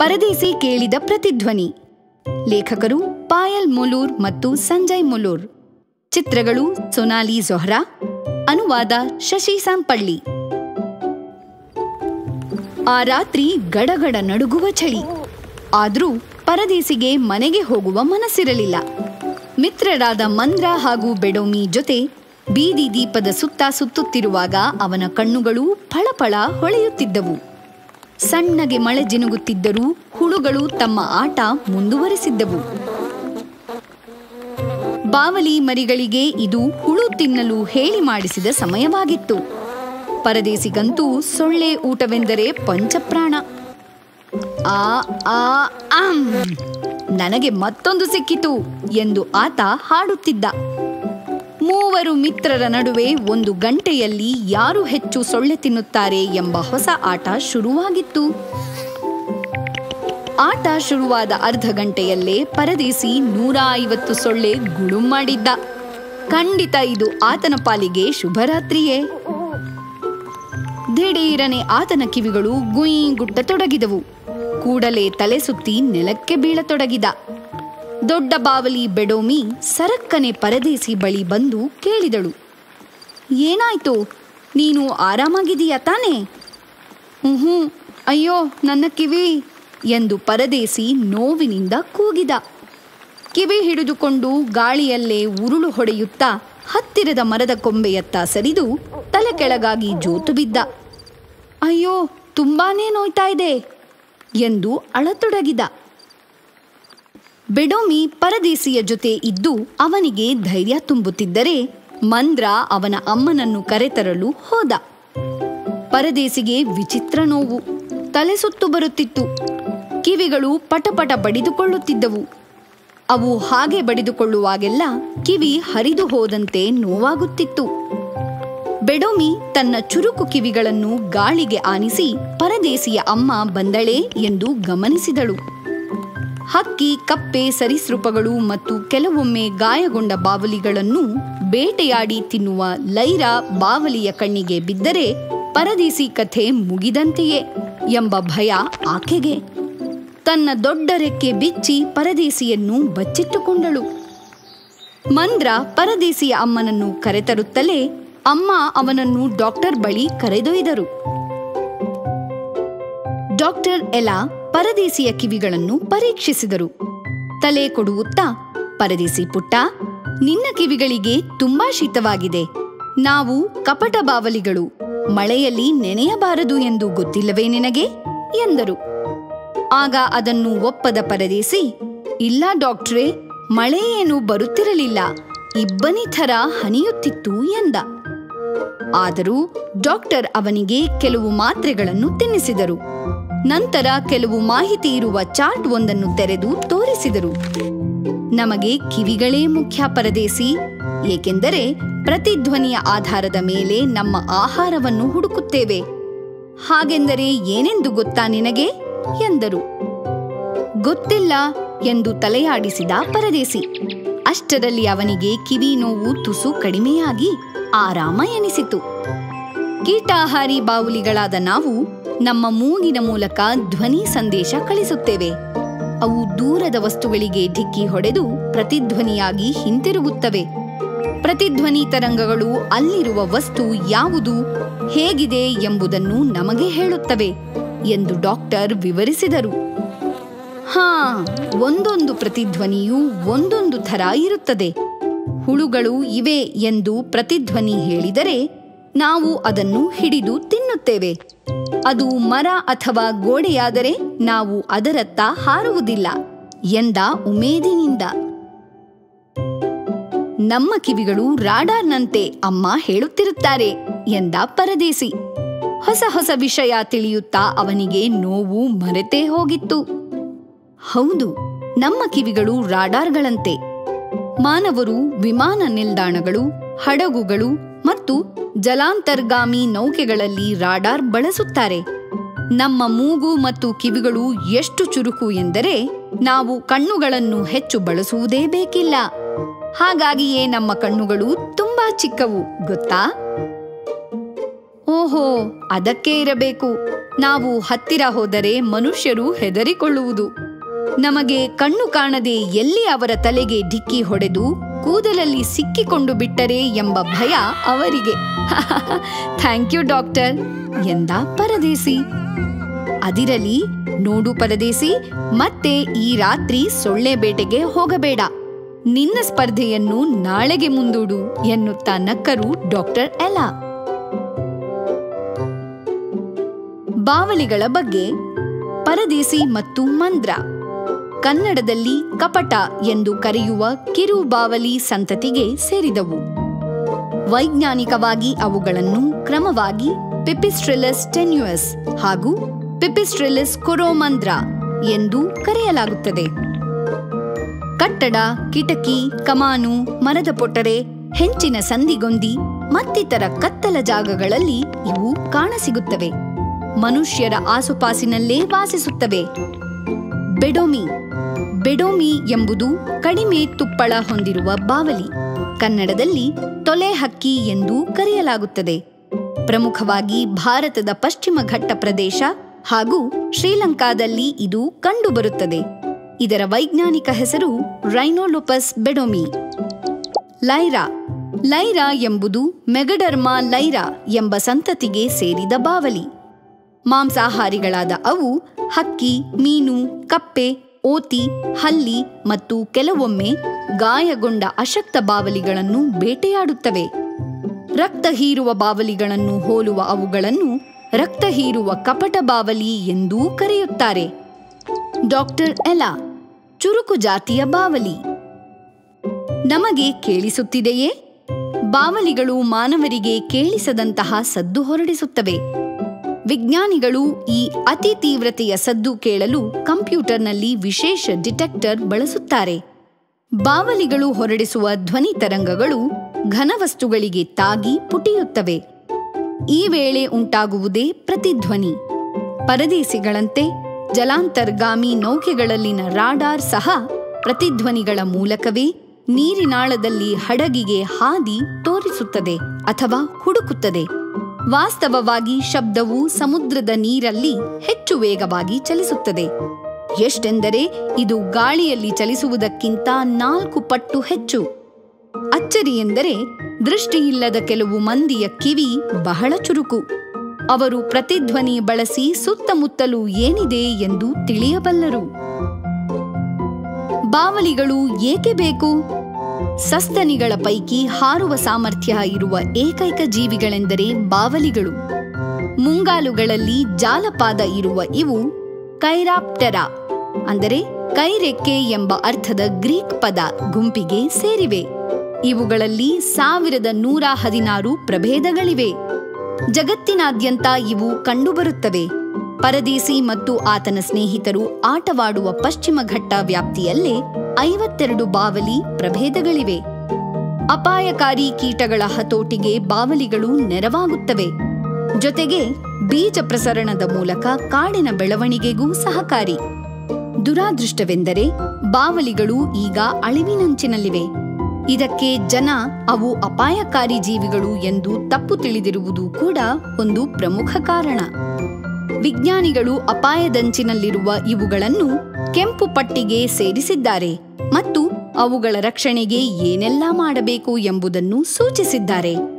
ಪರದೇಸಿ ಕೇಳಿದ ಪ್ರತಿಧ್ವನಿ ಲೇಖಕರು ಪಾಯಲ್ ಮುಲೂರ್ ಮತ್ತು ಸಂಜಯ್ ಮುಲೂರ್ ಚಿತ್ರಗಳು ಸೊನಾಲಿ ಜೊಹ್ರಾ ಅನುವಾದ ಶಶಿ ಸಾಂಪಳ್ಳಿ ಆ ರಾತ್ರಿ ಗಡಗಡ ನಡುಗುವ ಚಳಿ ಆದ್ರೂ ಪರದೇಸಿಗೆ ಮನೆಗೆ ಹೋಗುವ ಮನಸ್ಸಿರಲಿಲ್ಲ ಮಿತ್ರರಾದ ಮಂದ್ರ ಹಾಗೂ ಬೆಡೋಮಿ ಜೊತೆ ಬೀದಿ ದೀಪದ ಸುತ್ತ ಸುತ್ತುತ್ತಿರುವಾಗ ಅವನ ಕಣ್ಣುಗಳು ಫಳಫಳ ಹೊಳೆಯುತ್ತಿದ್ದವು ಸಣ್ಣಗೆ ಮಳೆ ಜಿನುಗುತ್ತಿದ್ದರೂ ಹುಳುಗಳು ತಮ್ಮ ಆಟ ಮುಂದುವರೆಸಿದ್ದವು ಬಾವಲಿ ಮರಿಗಳಿಗೆ ಇದು ಹುಳು ತಿನ್ನಲು ಹೇಳಿ ಮಾಡಿಸಿದ ಸಮಯವಾಗಿತ್ತು ಪರದೇಸಿಗಂತೂ ಸೊಳ್ಳೆ ಊಟವೆಂದರೆ ಪಂಚಪ್ರಾಣ ಆ ಆ ಆಂ ನನಗೆ ಮತ್ತೊಂದು ಸಿಕ್ಕಿತು ಎಂದು ಆತ ಹಾಡುತ್ತಿದ್ದ ಮೂವರು ಮಿತ್ರರ ನಡುವೆ ಒಂದು ಗಂಟೆಯಲ್ಲಿ ಯಾರು ಹೆಚ್ಚು ಸೊಳ್ಳೆ ತಿನ್ನುತ್ತಾರೆ ಎಂಬ ಹೊಸ ಆಟ ಶುರುವಾಗಿತ್ತು ಆಟ ಶುರುವಾದ ಅರ್ಧ ಗಂಟೆಯಲ್ಲೇ ಪರದೇಸಿ ನೂರ ಐವತ್ತು ಸೊಳ್ಳೆ ಗುಳುಂ ಮಾಡಿದ್ದ ಖಂಡಿತ ಇದು ಆತನ ಪಾಲಿಗೆ ಶುಭರಾತ್ರಿಯೇ ದಿಢೀರನೆ ಆತನ ಕಿವಿಗಳು ಗುಯ್ ಗುಟ್ಟತೊಡಗಿದವು ಕೂಡಲೇ ತಲೆ ಸುತ್ತಿ ನೆಲಕ್ಕೆ ಬೀಳತೊಡಗಿದ ದೊಡ್ಡ ಬಾವಲಿ ಬೆಡೋಮಿ ಸರಕ್ಕನೆ ಪರದೇಸಿ ಬಳಿ ಬಂದು ಕೇಳಿದಳು ಏನಾಯ್ತು ನೀನು ಆರಾಮಾಗಿದೀಯ ತಾನೇ ಹ್ಞೂ ಅಯ್ಯೋ ನನ್ನ ಕಿವಿ ಎಂದು ಪರದೇಸಿ ನೋವಿನಿಂದ ಕೂಗಿದ ಕಿವಿ ಹಿಡಿದುಕೊಂಡು ಗಾಳಿಯಲ್ಲೇ ಉರುಳು ಹೊಡೆಯುತ್ತಾ ಹತ್ತಿರದ ಮರದ ಕೊಂಬೆಯತ್ತ ಸರಿದು ತಲೆ ಕೆಳಗಾಗಿ ಜೋತು ಬಿದ್ದ ಅಯ್ಯೋ ತುಂಬಾನೇ ನೋಯ್ತಾ ಇದೆ ಎಂದು ಅಳತೊಡಗಿದ ಬೆಡೋಮಿ ಪರದೇಸಿಯ ಜೊತೆ ಇದ್ದು ಅವನಿಗೆ ಧೈರ್ಯ ತುಂಬುತ್ತಿದ್ದರೆ ಮಂದ್ರ ಅವನ ಅಮ್ಮನನ್ನು ಕರೆತರಲು ಹೋದ ಪರದೇಸಿಗೆ ವಿಚಿತ್ರ ನೋವು ತಲೆ ಸುತ್ತು ಬರುತ್ತಿತ್ತು ಕಿವಿಗಳು ಪಟಪಟ ಬಡಿದುಕೊಳ್ಳುತ್ತಿದ್ದವು ಅವು ಹಾಗೆ ಬಡಿದುಕೊಳ್ಳುವಾಗೆಲ್ಲ ಕಿವಿ ಹರಿದು ಹೋದಂತೆ ನೋವಾಗುತ್ತಿತ್ತು ಬೆಡೋಮಿ ತನ್ನ ಚುರುಕು ಕಿವಿಗಳನ್ನು ಗಾಳಿಗೆ ಆನಿಸಿ ಪರದೇಸಿಯ ಅಮ್ಮ ಬಂದಳೇ ಎಂದು ಗಮನಿಸಿದಳು ಹಕ್ಕಿ ಕಪ್ಪೆ ಸರೀಸೃಪಗಳು ಮತ್ತು ಕೆಲವೊಮ್ಮೆ ಗಾಯಗೊಂಡ ಬಾವಲಿಗಳನ್ನು ಬೇಟೆಯಾಡಿ ತಿನ್ನುವ ಲೈರ ಬಾವಲಿಯ ಕಣ್ಣಿಗೆ ಬಿದ್ದರೆ ಪರದೇಸಿ ಕಥೆ ಮುಗಿದಂತೆಯೇ ಎಂಬ ಭಯ ಆಕೆಗೆ ತನ್ನ ದೊಡ್ಡ ರೆಕ್ಕೆ ಬಿಚ್ಚಿ ಪರದೇಸಿಯನ್ನು ಬಚ್ಚಿಟ್ಟುಕೊಂಡಳು ಮಂದ್ರ ಪರದೇಸಿಯ ಅಮ್ಮನನ್ನು ಕರೆತರುತ್ತಲೇ ಅಮ್ಮ ಅವನನ್ನು ಡಾಕ್ಟರ್ ಬಳಿ ಕರೆದೊಯ್ದರು ಡಾಕ್ಟರ್ ಎಲಾ ಪರದೇಸಿಯ ಕಿವಿಗಳನ್ನು ಪರೀಕ್ಷಿಸಿದರು ತಲೆ ಕೊಡುತ್ತಾ ಪರದೇಸಿ ಪುಟ್ಟ ನಿನ್ನ ಕಿವಿಗಳಿಗೆ ತುಂಬಾ ಶೀತವಾಗಿದೆ ನಾವು ಕಪಟ ಬಾವಲಿಗಳು ಮಳೆಯಲ್ಲಿ ನೆನೆಯಬಾರದು ಎಂದು ಗೊತ್ತಿಲ್ಲವೇ ನಿನಗೆ ಎಂದರು ಆಗ ಅದನ್ನು ಒಪ್ಪದ ಪರದೇಸಿ ಇಲ್ಲ ಡಾಕ್ಟ್ರೇ ಮಳೆ ಏನು ಬರುತ್ತಿರಲಿಲ್ಲ ಇಬ್ಬನಿ ಥರ ಹನಿಯುತ್ತಿತ್ತು ಎಂದ ಆದರೂ ಡಾಕ್ಟರ್ ಅವನಿಗೆ ಕೆಲವು ಮಾತ್ರೆಗಳನ್ನು ತಿನ್ನಿಸಿದರು ನಂತರ ಕೆಲವು ಮಾಹಿತಿ ಇರುವ ಚಾರ್ಟ್ ಒಂದನ್ನು ತೆರೆದು ತೋರಿಸಿದರು ನಮಗೆ ಕಿವಿಗಳೇ ಮುಖ್ಯ ಪರದೇಸಿ ಏಕೆಂದರೆ ಪ್ರತಿಧ್ವನಿಯ ಆಧಾರದ ಮೇಲೆ ನಮ್ಮ ಆಹಾರವನ್ನು ಹುಡುಕುತ್ತೇವೆ ಹಾಗೆಂದರೆ ಏನೆಂದು ಗೊತ್ತಾ ನಿನಗೆ ಎಂದರು ಗೊತ್ತಿಲ್ಲ ಎಂದು ತಲೆಯಾಡಿಸಿದ ಪರದೇಸಿ ಅಷ್ಟರಲ್ಲಿ ಅವನಿಗೆ ಕಿವಿ ನೋವು ತುಸು ಕಡಿಮೆಯಾಗಿ ಆರಾಮ ಎನಿಸಿತು ಕೀಟಾಹಾರಿ ಬಾವುಲಿಗಳಾದ ನಾವು ನಮ್ಮ ಮೂಗಿನ ಮೂಲಕ ಧ್ವನಿ ಸಂದೇಶ ಕಳಿಸುತ್ತೇವೆ ಅವು ದೂರದ ವಸ್ತುಗಳಿಗೆ ಢಿಕ್ಕಿ ಹೊಡೆದು ಪ್ರತಿಧ್ವನಿಯಾಗಿ ಹಿಂತಿರುಗುತ್ತವೆ ಪ್ರತಿಧ್ವನಿ ತರಂಗಗಳು ಅಲ್ಲಿರುವ ವಸ್ತು ಯಾವುದು ಹೇಗಿದೆ ಎಂಬುದನ್ನು ನಮಗೆ ಹೇಳುತ್ತವೆ ಎಂದು ಡಾಕ್ಟರ್ ವಿವರಿಸಿದರು ಹಾ ಒಂದೊಂದು ಪ್ರತಿಧ್ವನಿಯೂ ಒಂದೊಂದು ಥರ ಇರುತ್ತದೆ ಹುಳುಗಳು ಇವೆ ಎಂದು ಪ್ರತಿಧ್ವನಿ ಹೇಳಿದರೆ ನಾವು ಅದನ್ನು ಹಿಡಿದು ತಿನ್ನುತ್ತೇವೆ ಅದು ಮರ ಅಥವಾ ಗೋಡೆಯಾದರೆ ನಾವು ಅದರತ್ತ ಹಾರುವುದಿಲ್ಲ ಎಂದ ಉಮೇದಿನಿಂದ ನಮ್ಮ ಕಿವಿಗಳು ರಾಡಾರ್ನಂತೆ ಅಮ್ಮ ಹೇಳುತ್ತಿರುತ್ತಾರೆ ಎಂದ ಪರದೇಸಿ ಹೊಸ ಹೊಸ ವಿಷಯ ತಿಳಿಯುತ್ತಾ ಅವನಿಗೆ ನೋವು ಮರೆತೇ ಹೋಗಿತ್ತು ಹೌದು ನಮ್ಮ ಕಿವಿಗಳು ರಾಡಾರ್ಗಳಂತೆ ಮಾನವರು ವಿಮಾನ ನಿಲ್ದಾಣಗಳು ಹಡಗುಗಳು ಮತ್ತು ಜಲಾಂತರ್ಗಾಮಿ ನೌಕೆಗಳಲ್ಲಿ ರಾಡಾರ್ ಬಳಸುತ್ತಾರೆ ನಮ್ಮ ಮೂಗು ಮತ್ತು ಕಿವಿಗಳು ಎಷ್ಟು ಚುರುಕು ಎಂದರೆ ನಾವು ಕಣ್ಣುಗಳನ್ನು ಹೆಚ್ಚು ಬಳಸುವುದೇ ಬೇಕಿಲ್ಲ ಹಾಗಾಗಿಯೇ ನಮ್ಮ ಕಣ್ಣುಗಳು ತುಂಬಾ ಚಿಕ್ಕವು ಗೊತ್ತಾ ಓಹೋ ಅದಕ್ಕೆ ಇರಬೇಕು ನಾವು ಹತ್ತಿರ ಹೋದರೆ ಮನುಷ್ಯರು ಹೆದರಿಕೊಳ್ಳುವುದು ನಮಗೆ ಕಣ್ಣು ಕಾಣದೆ ಎಲ್ಲಿ ಅವರ ತಲೆಗೆ ಡಿಕ್ಕಿ ಹೊಡೆದು ಕೂದಲಲ್ಲಿ ಸಿಕ್ಕಿಕೊಂಡು ಬಿಟ್ಟರೆ ಎಂಬ ಭಯ ಅವರಿಗೆ ಥ್ಯಾಂಕ್ ಯು ಡಾಕ್ಟರ್ ಎಂದ ಪರದೇಸಿ ಅದಿರಲಿ ನೋಡು ಪರದೇಸಿ ಮತ್ತೆ ಈ ರಾತ್ರಿ ಸೊಳ್ಳೆ ಬೇಟೆಗೆ ಹೋಗಬೇಡ ನಿನ್ನ ಸ್ಪರ್ಧೆಯನ್ನು ನಾಳೆಗೆ ಮುಂದೂಡು ಎನ್ನುತ್ತಾ ನಕ್ಕರು ಡಾಕ್ಟರ್ ಎಲಾ ಬಾವಲಿಗಳ ಬಗ್ಗೆ ಪರದೇಸಿ ಮತ್ತು ಮಂದ್ರ ಕನ್ನಡದಲ್ಲಿ ಕಪಟ ಎಂದು ಕರೆಯುವ ಕಿರು ಬಾವಲಿ ಸಂತತಿಗೆ ಸೇರಿದವು ವೈಜ್ಞಾನಿಕವಾಗಿ ಅವುಗಳನ್ನು ಕ್ರಮವಾಗಿ ಪಿಪಿಸ್ಟ್ರಿಲಸ್ ಟೆನ್ಯುಯಸ್ ಹಾಗೂ ಪಿಪಿಸ್ಟ್ರಿಲಿಸ್ ಕೊರೋಮಂದ್ರ ಎಂದು ಕರೆಯಲಾಗುತ್ತದೆ ಕಟ್ಟಡ ಕಿಟಕಿ ಕಮಾನು ಮರದ ಪೊಟರೆ ಹೆಂಚಿನ ಸಂದಿಗೊಂದಿ ಮತ್ತಿತರ ಕತ್ತಲ ಜಾಗಗಳಲ್ಲಿ ಇವು ಕಾಣಸಿಗುತ್ತವೆ ಮನುಷ್ಯರ ಆಸುಪಾಸಿನಲ್ಲೇ ವಾಸಿಸುತ್ತವೆ ಬೆಡೋಮಿ ಬೆಡೋಮಿ ಎಂಬುದು ಕಡಿಮೆ ತುಪ್ಪಳ ಹೊಂದಿರುವ ಬಾವಲಿ ಕನ್ನಡದಲ್ಲಿ ತೊಲೆ ಹಕ್ಕಿ ಎಂದು ಕರೆಯಲಾಗುತ್ತದೆ ಪ್ರಮುಖವಾಗಿ ಭಾರತದ ಪಶ್ಚಿಮ ಘಟ್ಟ ಪ್ರದೇಶ ಹಾಗೂ ಶ್ರೀಲಂಕಾದಲ್ಲಿ ಇದು ಕಂಡುಬರುತ್ತದೆ ಇದರ ವೈಜ್ಞಾನಿಕ ಹೆಸರು ರೈನೋಲೋಪಸ್ ಬೆಡೋಮಿ ಲೈರಾ ಲೈರಾ ಎಂಬುದು ಮೆಗಡರ್ಮಾ ಲೈರಾ ಎಂಬ ಸಂತತಿಗೆ ಸೇರಿದ ಬಾವಲಿ ಮಾಂಸಾಹಾರಿಗಳಾದ ಅವು ಹಕ್ಕಿ ಮೀನು ಕಪ್ಪೆ ಓತಿ ಹಲ್ಲಿ ಮತ್ತು ಕೆಲವೊಮ್ಮೆ ಗಾಯಗೊಂಡ ಅಶಕ್ತ ಬಾವಲಿಗಳನ್ನು ಬೇಟೆಯಾಡುತ್ತವೆ ರಕ್ತ ಹೀರುವ ಬಾವಲಿಗಳನ್ನು ಹೋಲುವ ಅವುಗಳನ್ನು ರಕ್ತ ಹೀರುವ ಕಪಟ ಬಾವಲಿ ಎಂದೂ ಕರೆಯುತ್ತಾರೆ ಡಾಕ್ಟರ್ ಎಲಾ ಚುರುಕು ಜಾತಿಯ ಬಾವಲಿ ನಮಗೆ ಕೇಳಿಸುತ್ತಿದೆಯೇ ಬಾವಲಿಗಳು ಮಾನವರಿಗೆ ಕೇಳಿಸದಂತಹ ಸದ್ದು ಹೊರಡಿಸುತ್ತವೆ ವಿಜ್ಞಾನಿಗಳು ಈ ಅತಿ ತೀವ್ರತೆಯ ಸದ್ದು ಕೇಳಲು ಕಂಪ್ಯೂಟರ್ನಲ್ಲಿ ವಿಶೇಷ ಡಿಟೆಕ್ಟರ್ ಬಳಸುತ್ತಾರೆ ಬಾವಲಿಗಳು ಹೊರಡಿಸುವ ಧ್ವನಿ ತರಂಗಗಳು ಘನವಸ್ತುಗಳಿಗೆ ತಾಗಿ ಪುಟಿಯುತ್ತವೆ ಈ ವೇಳೆ ಉಂಟಾಗುವುದೇ ಪ್ರತಿಧ್ವನಿ ಪರದೇಸಿಗಳಂತೆ ಜಲಾಂತರ್ಗಾಮಿ ನೌಕೆಗಳಲ್ಲಿನ ರಾಡಾರ್ ಸಹ ಪ್ರತಿಧ್ವನಿಗಳ ಮೂಲಕವೇ ನೀರಿನಾಳದಲ್ಲಿ ಹಡಗಿಗೆ ಹಾದಿ ತೋರಿಸುತ್ತದೆ ಅಥವಾ ಹುಡುಕುತ್ತದೆ ವಾಸ್ತವವಾಗಿ ಶಬ್ದವು ಸಮುದ್ರದ ನೀರಲ್ಲಿ ಹೆಚ್ಚು ವೇಗವಾಗಿ ಚಲಿಸುತ್ತದೆ ಎಷ್ಟೆಂದರೆ ಇದು ಗಾಳಿಯಲ್ಲಿ ಚಲಿಸುವುದಕ್ಕಿಂತ ನಾಲ್ಕು ಪಟ್ಟು ಹೆಚ್ಚು ಅಚ್ಚರಿ ಎಂದರೆ ದೃಷ್ಟಿಯಿಲ್ಲದ ಕೆಲವು ಮಂದಿಯ ಕಿವಿ ಬಹಳ ಚುರುಕು ಅವರು ಪ್ರತಿಧ್ವನಿ ಬಳಸಿ ಸುತ್ತಮುತ್ತಲೂ ಏನಿದೆ ಎಂದು ತಿಳಿಯಬಲ್ಲರು ಬಾವಲಿಗಳು ಏಕೆ ಬೇಕು ಸಸ್ತನಿಗಳ ಪೈಕಿ ಹಾರುವ ಸಾಮರ್ಥ್ಯ ಇರುವ ಏಕೈಕ ಜೀವಿಗಳೆಂದರೆ ಬಾವಲಿಗಳು ಮುಂಗಾಲುಗಳಲ್ಲಿ ಜಾಲಪಾದ ಇರುವ ಇವು ಕೈರಾಪ್ಟೆರಾ ಅಂದರೆ ಕೈರೆಕ್ಕೆ ಎಂಬ ಅರ್ಥದ ಗ್ರೀಕ್ ಪದ ಗುಂಪಿಗೆ ಸೇರಿವೆ ಇವುಗಳಲ್ಲಿ ಸಾವಿರದ ನೂರ ಹದಿನಾರು ಪ್ರಭೇದಗಳಿವೆ ಜಗತ್ತಿನಾದ್ಯಂತ ಇವು ಕಂಡುಬರುತ್ತವೆ ಪರದೇಸಿ ಮತ್ತು ಆತನ ಸ್ನೇಹಿತರು ಆಟವಾಡುವ ಪಶ್ಚಿಮ ಘಟ್ಟ ವ್ಯಾಪ್ತಿಯಲ್ಲೇ ಐವತ್ತೆರಡು ಬಾವಲಿ ಪ್ರಭೇದಗಳಿವೆ ಅಪಾಯಕಾರಿ ಕೀಟಗಳ ಹತೋಟಿಗೆ ಬಾವಲಿಗಳು ನೆರವಾಗುತ್ತವೆ ಜೊತೆಗೆ ಬೀಜ ಪ್ರಸರಣದ ಮೂಲಕ ಕಾಡಿನ ಬೆಳವಣಿಗೆಗೂ ಸಹಕಾರಿ ದುರಾದೃಷ್ಟವೆಂದರೆ ಬಾವಲಿಗಳು ಈಗ ಅಳಿವಿನಂಚಿನಲ್ಲಿವೆ ಇದಕ್ಕೆ ಜನ ಅವು ಅಪಾಯಕಾರಿ ಜೀವಿಗಳು ಎಂದು ತಪ್ಪು ತಿಳಿದಿರುವುದು ಕೂಡ ಒಂದು ಪ್ರಮುಖ ಕಾರಣ ವಿಜ್ಞಾನಿಗಳು ಅಪಾಯದಂಚಿನಲ್ಲಿರುವ ಇವುಗಳನ್ನು ಕೆಂಪು ಪಟ್ಟಿಗೆ ಸೇರಿಸಿದ್ದಾರೆ ಮತ್ತು ಅವುಗಳ ರಕ್ಷಣೆಗೆ ಏನೆಲ್ಲಾ ಮಾಡಬೇಕು ಎಂಬುದನ್ನು ಸೂಚಿಸಿದ್ದಾರೆ